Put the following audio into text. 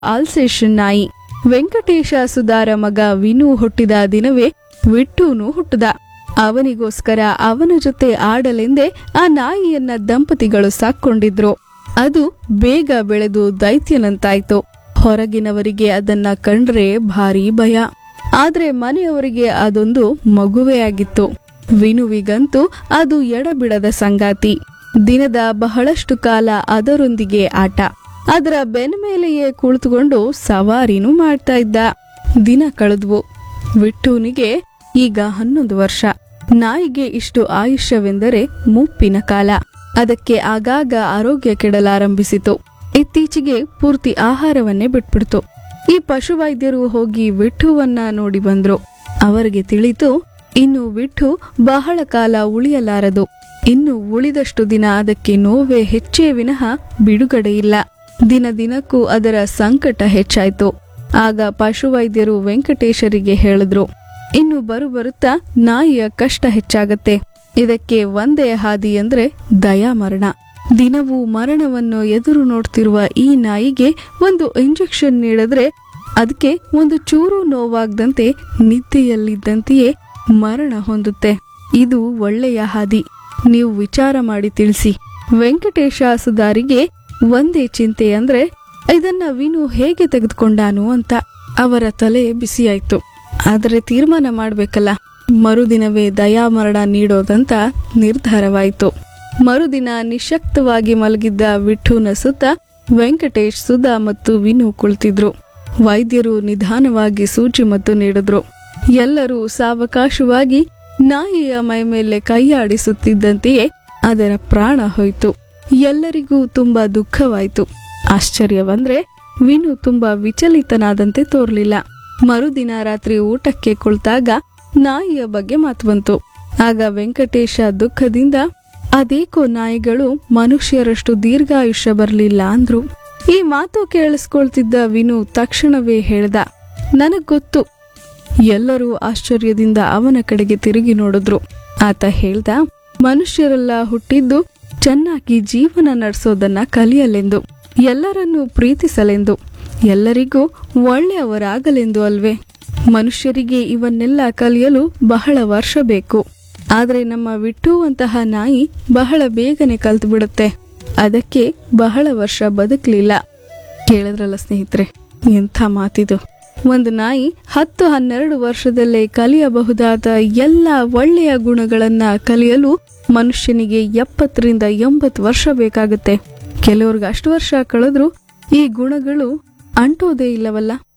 Alsatian ನಾಯಿ ವೆಂಕಟೇಶ ಸುಧಾರ ಮಗ ವಿನು ಹುಟ್ಟಿದ ದಿನವೇ ವಿಟ್ಟೂನು ಹುಟ್ಟದ ಅವನಿಗೋಸ್ಕರ ಅವನ ಜೊತೆ ಆಡಲೆಂದೇ ಆ ನಾಯಿಯನ್ನ ದಂಪತಿಗಳು ಸಾಕೊಂಡಿದ್ರು ಅದು ಬೇಗ ಬೆಳೆದು ದೈತ್ಯನಂತಾಯ್ತು ಹೊರಗಿನವರಿಗೆ ಅದನ್ನ ಕಂಡ್ರೆ ಭಾರಿ ಭಯ ಆದ್ರೆ ಮನೆಯವರಿಗೆ ಅದೊಂದು ಮಗುವೇ ಆಗಿತ್ತು ವಿನುವಿಗಂತೂ ಅದು ಎಡಬಿಡದ ಸಂಗಾತಿ ದಿನದ ಬಹಳಷ್ಟು ಕಾಲ ಅದರೊಂದಿಗೆ ಆಟ ಅದರ ಬೆನ್ನ ಮೇಲೆಯೇ ಕುಳಿತುಕೊಂಡು ಸವಾರಿನೂ ಮಾಡ್ತಾ ಇದ್ದ ದಿನ ಕಳೆದ್ವು ವಿಟ್ಟೂನಿಗೆ ಈಗ ಹನ್ನೊಂದು ವರ್ಷ ನಾಯಿಗೆ ಇಷ್ಟು ಆಯುಷ್ಯವೆಂದರೆ ಮುಪ್ಪಿನ ಕಾಲ ಅದಕ್ಕೆ ಆಗಾಗ ಆರೋಗ್ಯ ಕೆಡಲಾರಂಭಿಸಿತು ಇತ್ತೀಚೆಗೆ ಪೂರ್ತಿ ಆಹಾರವನ್ನೇ ಬಿಟ್ಬಿಡ್ತು ಈ ಪಶುವೈದ್ಯರು ಹೋಗಿ ವಿಠುವನ್ನ ನೋಡಿ ಬಂದ್ರು ಅವರಿಗೆ ತಿಳಿತು ಇನ್ನು ವಿಠು ಬಹಳ ಕಾಲ ಉಳಿಯಲಾರದು ಇನ್ನು ಉಳಿದಷ್ಟು ದಿನ ಅದಕ್ಕೆ ನೋವೇ ಹೆಚ್ಚೇ ವಿನಃ ಬಿಡುಗಡೆ ಇಲ್ಲ ದಿನ ದಿನಕ್ಕೂ ಅದರ ಸಂಕಟ ಹೆಚ್ಚಾಯ್ತು ಆಗ ಪಶುವೈದ್ಯರು ವೆಂಕಟೇಶರಿಗೆ ಹೇಳಿದ್ರು ಇನ್ನು ಬರು ಬರುತ್ತಾ ನಾಯಿಯ ಕಷ್ಟ ಹೆಚ್ಚಾಗತ್ತೆ ಇದಕ್ಕೆ ಒಂದೇ ಹಾದಿ ಅಂದ್ರೆ ದಯಾಮರಣ ದಿನವೂ ಮರಣವನ್ನು ಎದುರು ನೋಡ್ತಿರುವ ಈ ನಾಯಿಗೆ ಒಂದು ಇಂಜೆಕ್ಷನ್ ನೀಡಿದ್ರೆ ಅದಕ್ಕೆ ಒಂದು ಚೂರು ನೋವಾಗದಂತೆ ನಿದ್ದೆಯಲ್ಲಿದ್ದಂತೆಯೇ ಮರಣ ಹೊಂದುತ್ತೆ ಇದು ಒಳ್ಳೆಯ ಹಾದಿ ನೀವು ವಿಚಾರ ಮಾಡಿ ತಿಳಿಸಿ ವೆಂಕಟೇಶ ಸುಧಾರಿಗೆ ಒಂದೇ ಚಿಂತೆ ಅಂದ್ರೆ ಇದನ್ನ ವಿನು ಹೇಗೆ ತೆಗೆದುಕೊಂಡಾನು ಅಂತ ಅವರ ತಲೆ ಬಿಸಿಯಾಯ್ತು ಆದರೆ ತೀರ್ಮಾನ ಮಾಡ್ಬೇಕಲ್ಲ ಮರುದಿನವೇ ದಯಾಮರಣ ನೀಡೋದಂತ ನಿರ್ಧಾರವಾಯಿತು ಮರುದಿನ ನಿಶಕ್ತವಾಗಿ ಮಲಗಿದ್ದ ವಿಠುನ ಸುತ್ತ ವೆಂಕಟೇಶ್ ಸುಧಾ ಮತ್ತು ವಿನು ಕುಳಿತಿದ್ರು ವೈದ್ಯರು ನಿಧಾನವಾಗಿ ಸೂಚಿ ಮತ್ತು ನೀಡಿದ್ರು ಎಲ್ಲರೂ ಸಾವಕಾಶವಾಗಿ ನಾಯಿಯ ಮೈ ಮೇಲೆ ಕೈಯಾಡಿಸುತ್ತಿದ್ದಂತೆಯೇ ಅದರ ಪ್ರಾಣ ಹೋಯಿತು ಎಲ್ಲರಿಗೂ ತುಂಬಾ ದುಃಖವಾಯಿತು ಆಶ್ಚರ್ಯವಂದ್ರೆ ವಿನು ತುಂಬಾ ವಿಚಲಿತನಾದಂತೆ ತೋರ್ಲಿಲ್ಲ ಮರುದಿನ ರಾತ್ರಿ ಊಟಕ್ಕೆ ಕುಳಿತಾಗ ನಾಯಿಯ ಬಗ್ಗೆ ಮಾತು ಬಂತು ಆಗ ವೆಂಕಟೇಶ ದುಃಖದಿಂದ ಅದೇಕೋ ನಾಯಿಗಳು ಮನುಷ್ಯರಷ್ಟು ದೀರ್ಘಾಯುಷ್ಯ ಬರಲಿಲ್ಲ ಅಂದ್ರು ಈ ಮಾತು ಕೇಳಿಸ್ಕೊಳ್ತಿದ್ದ ವಿನು ತಕ್ಷಣವೇ ಹೇಳ್ದ ನನಗ್ ಗೊತ್ತು ಎಲ್ಲರೂ ಆಶ್ಚರ್ಯದಿಂದ ಅವನ ಕಡೆಗೆ ತಿರುಗಿ ನೋಡಿದ್ರು ಆತ ಹೇಳ್ದ ಮನುಷ್ಯರೆಲ್ಲ ಹುಟ್ಟಿದ್ದು ಚೆನ್ನಾಗಿ ಜೀವನ ನಡೆಸೋದನ್ನ ಕಲಿಯಲೆಂದು ಎಲ್ಲರನ್ನೂ ಪ್ರೀತಿಸಲೆಂದು ಎಲ್ಲರಿಗೂ ಒಳ್ಳೆಯವರಾಗಲೆಂದು ಅಲ್ವೇ ಮನುಷ್ಯರಿಗೆ ಇವನ್ನೆಲ್ಲ ಕಲಿಯಲು ಬಹಳ ವರ್ಷ ಬೇಕು ಆದ್ರೆ ನಮ್ಮ ವಿಟ್ಟುವಂತಹ ನಾಯಿ ಬಹಳ ಬೇಗನೆ ಕಲ್ತು ಬಿಡುತ್ತೆ ಅದಕ್ಕೆ ಬಹಳ ವರ್ಷ ಬದುಕಲಿಲ್ಲ ಕೇಳಿದ್ರಲ್ಲ ಸ್ನೇಹಿತರೆ ಎಂಥ ಮಾತಿದು ಒಂದು ನಾಯಿ ಹತ್ತು ಹನ್ನೆರಡು ವರ್ಷದಲ್ಲೇ ಕಲಿಯಬಹುದಾದ ಎಲ್ಲ ಒಳ್ಳೆಯ ಗುಣಗಳನ್ನ ಕಲಿಯಲು ಮನುಷ್ಯನಿಗೆ ಎಪ್ಪತ್ತರಿಂದ ಎಂಬತ್ತು ವರ್ಷ ಬೇಕಾಗುತ್ತೆ ಕೆಲವ್ರಿಗೆ ಅಷ್ಟು ವರ್ಷ ಕಳೆದ್ರೂ ಈ ಗುಣಗಳು ಅಂಟೋದೇ ಇಲ್ಲವಲ್ಲ